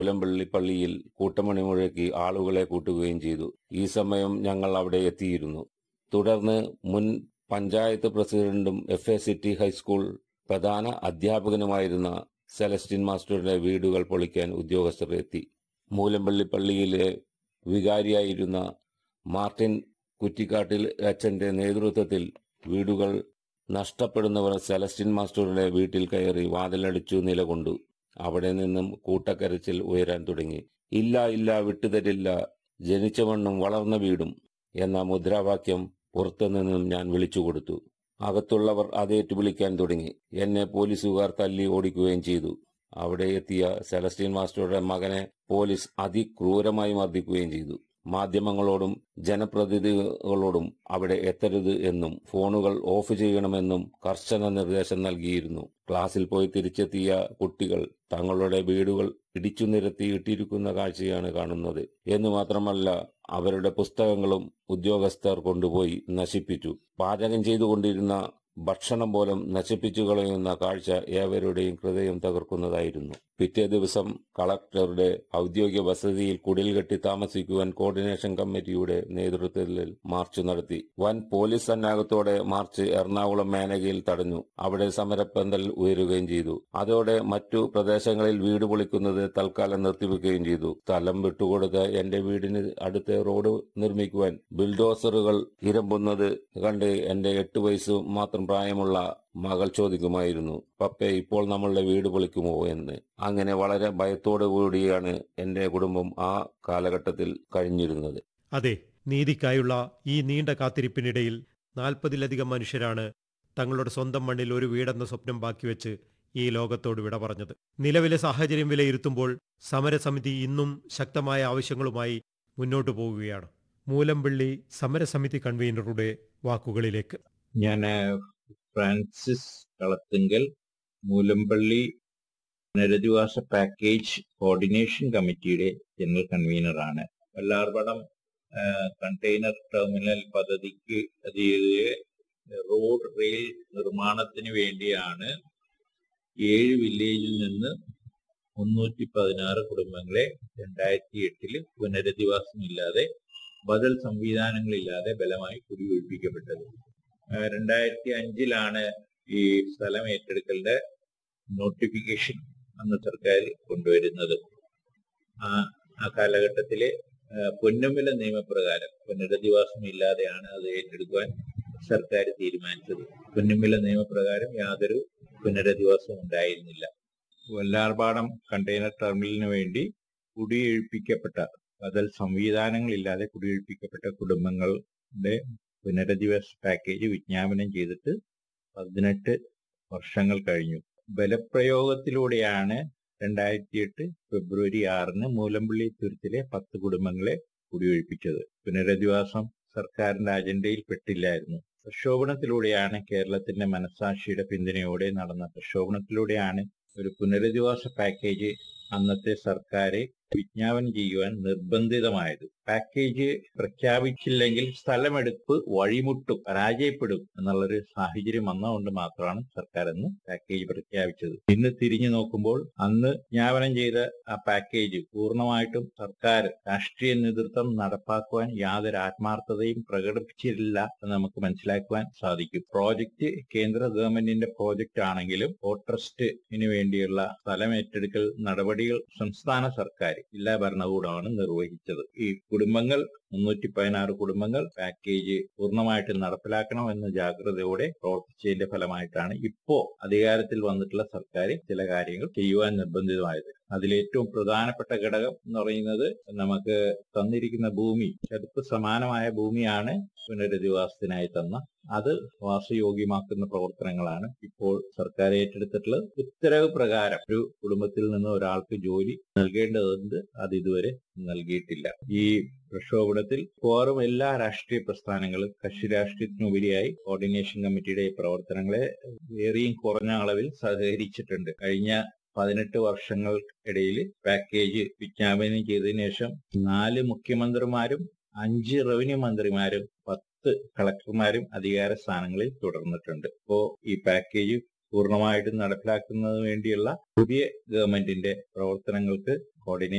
പുലമ്പള്ളി പള്ളിയിൽ കൂട്ടമണി മുഴക്കി ആളുകളെ കൂട്ടുകയും ചെയ്തു ഈ സമയം ഞങ്ങൾ അവിടെ എത്തിയിരുന്നു തുടർന്ന് മുൻ പഞ്ചായത്ത് പ്രസിഡന്റും എഫ് എ സിറ്റി ഹൈസ്കൂൾ പ്രധാന അധ്യാപകനുമായിരുന്ന സെലസ്റ്റിൻ മാസ്റ്ററുടെ വീടുകൾ പൊളിക്കാൻ ഉദ്യോഗസ്ഥർ എത്തി മൂലമ്പള്ളി പള്ളിയിലെ വികാരിയായിരുന്ന മാർട്ടിൻ കുറ്റിക്കാട്ടിൽ അച്ഛന്റെ നേതൃത്വത്തിൽ വീടുകൾ നഷ്ടപ്പെടുന്നവർ സെലസ്റ്റിൻ മാസ്റ്ററുടെ വീട്ടിൽ കയറി വാതിലടിച്ചു നിലകൊണ്ടു അവിടെ നിന്നും കൂട്ടക്കരച്ചിൽ ഉയരാൻ തുടങ്ങി ഇല്ല ഇല്ല വിട്ടുതരില്ല ജനിച്ച മണ്ണും വളർന്ന വീടും എന്ന മുദ്രാവാക്യം പുറത്തുനിന്നും ഞാൻ വിളിച്ചു കൊടുത്തു അകത്തുള്ളവർ അതേറ്റു വിളിക്കാൻ തുടങ്ങി എന്നെ പോലീസുകാർ തല്ലി ഓടിക്കുകയും ചെയ്തു അവിടെ എത്തിയ സെലസ്റ്റീൻ മാസ്റ്ററുടെ മകനെ പോലീസ് അതിക്രൂരമായി മർദ്ദിക്കുകയും ചെയ്തു മാധ്യമങ്ങളോടും ജനപ്രതിനിധികളോടും അവിടെ എത്തരുത് എന്നും ഫോണുകൾ ഓഫ് ചെയ്യണമെന്നും കർശന നിർദ്ദേശം നൽകിയിരുന്നു ക്ലാസ്സിൽ പോയി തിരിച്ചെത്തിയ കുട്ടികൾ തങ്ങളുടെ വീടുകൾ ഇടിച്ചു നിരത്തി ഇട്ടിരിക്കുന്ന കാഴ്ചയാണ് കാണുന്നത് എന്നു മാത്രമല്ല അവരുടെ പുസ്തകങ്ങളും ഉദ്യോഗസ്ഥർ കൊണ്ടുപോയി നശിപ്പിച്ചു പാചകം ചെയ്തുകൊണ്ടിരുന്ന ഭക്ഷണം പോലും നശിപ്പിച്ചു കളയുന്ന കാഴ്ച ഏവരുടെയും ഹൃദയം തകർക്കുന്നതായിരുന്നു പിറ്റേ ദിവസം കളക്ടറുടെ ഔദ്യോഗിക വസതിയിൽ കുടിൽ കെട്ടി താമസിക്കുവാൻ കോർഡിനേഷൻ കമ്മിറ്റിയുടെ നേതൃത്വത്തിൽ മാർച്ച് നടത്തി വൻ പോലീസ് സന്നാഹത്തോടെ മാർച്ച് എറണാകുളം മേനകയിൽ തടഞ്ഞു അവിടെ സമരപ്പന്തൽ ഉയരുകയും ചെയ്തു അതോടെ മറ്റു പ്രദേശങ്ങളിൽ വീട് പൊളിക്കുന്നത് തൽക്കാലം നിർത്തിവെക്കുകയും ചെയ്തു സ്ഥലം വിട്ടുകൊടുത്ത് എന്റെ വീടിന് അടുത്ത് റോഡ് നിർമ്മിക്കുവാൻ ബിൽഡോസറുകൾ ഇരമ്പുന്നത് കണ്ട് എന്റെ എട്ട് വയസ്സ് മാത്രം പ്രായമുള്ള മകൾ ചോദിക്കുമായിരുന്നു പപ്പെ ഇപ്പോൾ നമ്മളുടെ വീട് പൊളിക്കുമോ എന്ന് അങ്ങനെ വളരെ ഭയത്തോടു കൂടിയാണ് എന്റെ കുടുംബം ആ കാലഘട്ടത്തിൽ കഴിഞ്ഞിരുന്നത് അതെ നീതിക്കായുള്ള ഈ നീണ്ട കാത്തിരിപ്പിനിടയിൽ നാൽപ്പതിലധികം മനുഷ്യരാണ് തങ്ങളുടെ സ്വന്തം മണ്ണിൽ ഒരു വീടെന്ന സ്വപ്നം ബാക്കിവെച്ച് ഈ ലോകത്തോട് വിട പറഞ്ഞത് നിലവിലെ സാഹചര്യം വിലയിരുത്തുമ്പോൾ സമരസമിതി ഇന്നും ശക്തമായ ആവശ്യങ്ങളുമായി മുന്നോട്ടു പോകുകയാണ് മൂലംപള്ളി സമരസമിതി കൺവീനറുടെ വാക്കുകളിലേക്ക് ഞാൻ ഫ്രാൻസിസ് കളത്തുങ്കൽ മൂലമ്പള്ളി പുനരധിവാസ പാക്കേജ് കോർഡിനേഷൻ കമ്മിറ്റിയുടെ ജനറൽ കൺവീനറാണ് വല്ലാർപടം ആ, കണ്ടെയ്നർ ടെർമിനൽ പദ്ധതിക്ക് അതിലെ റോഡ് റെയിൽ നിർമ്മാണത്തിന് വേണ്ടിയാണ് ഏഴ് വില്ലേജിൽ നിന്ന് മുന്നൂറ്റി പതിനാറ് കുടുംബങ്ങളെ രണ്ടായിരത്തി എട്ടില് പുനരധിവാസമില്ലാതെ ബദൽ സംവിധാനങ്ങളില്ലാതെ ബലമായി കുടിയൊഴിപ്പിക്കപ്പെട്ടത് ആ, രണ്ടായിരത്തി അഞ്ചിലാണ് ഈ സ്ഥലം ഏറ്റെടുക്കലിന്റെ നോട്ടിഫിക്കേഷൻ അന്ന് സർക്കാർ കൊണ്ടുവരുന്നത് ആ ആ കാലഘട്ടത്തിലെ ആ, പൊന്നമ്പല നിയമപ്രകാരം പുനരധിവാസം ഇല്ലാതെയാണ് അത് ഏറ്റെടുക്കുവാൻ സർക്കാർ തീരുമാനിച്ചത് പൊന്നമ്പല നിയമപ്രകാരം യാതൊരു പുനരധിവാസവും ഉണ്ടായിരുന്നില്ല വല്ലാർപാടം കണ്ടെയ്നർ ടെർമിനലിന് വേണ്ടി കുടിയൊഴിപ്പിക്കപ്പെട്ട ബദൽ സംവിധാനങ്ങളില്ലാതെ കുടിയൊഴിപ്പിക്കപ്പെട്ട കുടുംബങ്ങളുടെ പുനരധിവാസ പാക്കേജ് വിജ്ഞാപനം ചെയ്തിട്ട് പതിനെട്ട് വർഷങ്ങൾ കഴിഞ്ഞു ബലപ്രയോഗത്തിലൂടെയാണ് രണ്ടായിരത്തി എട്ട് ഫെബ്രുവരി ആറിന് മൂലമ്പള്ളി തുരുത്തിലെ പത്ത് കുടുംബങ്ങളെ കുടിയൊഴിപ്പിച്ചത് പുനരധിവാസം സർക്കാരിന്റെ അജണ്ടയിൽ പെട്ടില്ലായിരുന്നു പ്രക്ഷോഭണത്തിലൂടെയാണ് കേരളത്തിന്റെ മനസാക്ഷിയുടെ പിന്തുണയോടെ നടന്ന പ്രക്ഷോഭണത്തിലൂടെയാണ് ഒരു പുനരധിവാസ പാക്കേജ് അന്നത്തെ സർക്കാരെ വിജ്ഞാപനം ചെയ്യുവാൻ നിർബന്ധിതമായത് പാക്കേജ് പ്രഖ്യാപിച്ചില്ലെങ്കിൽ സ്ഥലമെടുപ്പ് വഴിമുട്ടും പരാജയപ്പെടും എന്നുള്ളൊരു സാഹചര്യം വന്നതുകൊണ്ട് മാത്രമാണ് സർക്കാർ അന്ന് പാക്കേജ് പ്രഖ്യാപിച്ചത് ഇന്ന് തിരിഞ്ഞു നോക്കുമ്പോൾ അന്ന് വിജ്ഞാപനം ചെയ്ത ആ പാക്കേജ് പൂർണ്ണമായിട്ടും സർക്കാർ രാഷ്ട്രീയ നേതൃത്വം നടപ്പാക്കുവാൻ യാതൊരു ആത്മാർത്ഥതയും പ്രകടിപ്പിച്ചിട്ടില്ല എന്ന് നമുക്ക് മനസ്സിലാക്കുവാൻ സാധിക്കും പ്രോജക്റ്റ് കേന്ദ്ര ഗവൺമെന്റിന്റെ പ്രോജക്റ്റ് ആണെങ്കിലും പോർട്ട് ട്രസ്റ്റിന് വേണ്ടിയുള്ള സ്ഥലം ഏറ്റെടുക്കൽ നടപടികൾ സംസ്ഥാന സർക്കാർ ജില്ലാ ഭരണകൂടമാണ് നിർവഹിച്ചത് ഈ കുടുംബങ്ങൾ മുന്നൂറ്റി പതിനാറ് കുടുംബങ്ങൾ പാക്കേജ് പൂർണ്ണമായിട്ട് നടപ്പിലാക്കണം എന്ന ജാഗ്രതയോടെ പ്രവർത്തിച്ചതിന്റെ ഫലമായിട്ടാണ് ഇപ്പോ അധികാരത്തിൽ വന്നിട്ടുള്ള സർക്കാർ ചില കാര്യങ്ങൾ ചെയ്യുവാൻ നിർബന്ധിതമായത് അതിലേറ്റവും പ്രധാനപ്പെട്ട ഘടകം എന്ന് പറയുന്നത് നമുക്ക് തന്നിരിക്കുന്ന ഭൂമി ചതുപ്പ് സമാനമായ ഭൂമിയാണ് പുനരധിവാസത്തിനായി തന്ന അത് വാസയോഗ്യമാക്കുന്ന പ്രവർത്തനങ്ങളാണ് ഇപ്പോൾ സർക്കാർ ഏറ്റെടുത്തിട്ടുള്ളത് ഉത്തരവ് പ്രകാരം ഒരു കുടുംബത്തിൽ നിന്ന് ഒരാൾക്ക് ജോലി നൽകേണ്ടതുണ്ട് അത് ഇതുവരെ നൽകിയിട്ടില്ല ഈ പ്രക്ഷോഭണത്തിൽ മിക്കവാറും എല്ലാ രാഷ്ട്രീയ പ്രസ്ഥാനങ്ങളും കക്ഷി രാഷ്ട്രീയത്തിനുപരിയായി കോർഡിനേഷൻ കമ്മിറ്റിയുടെ ഈ പ്രവർത്തനങ്ങളെ ഏറിയും കുറഞ്ഞ അളവിൽ സഹകരിച്ചിട്ടുണ്ട് കഴിഞ്ഞ പതിനെട്ട് വർഷങ്ങൾക്കിടയിൽ പാക്കേജ് വിജ്ഞാപനം ചെയ്തതിനു ശേഷം നാല് മുഖ്യമന്ത്രിമാരും അഞ്ച് റവന്യൂ മന്ത്രിമാരും പത്ത് കളക്ടർമാരും അധികാര സ്ഥാനങ്ങളിൽ തുടർന്നിട്ടുണ്ട് ഇപ്പോ ഈ പാക്കേജ് പൂർണ്ണമായിട്ടും നടപ്പിലാക്കുന്നതിന് വേണ്ടിയുള്ള പുതിയ ഗവൺമെന്റിന്റെ പ്രവർത്തനങ്ങൾക്ക് കോർഡിനേറ്റ്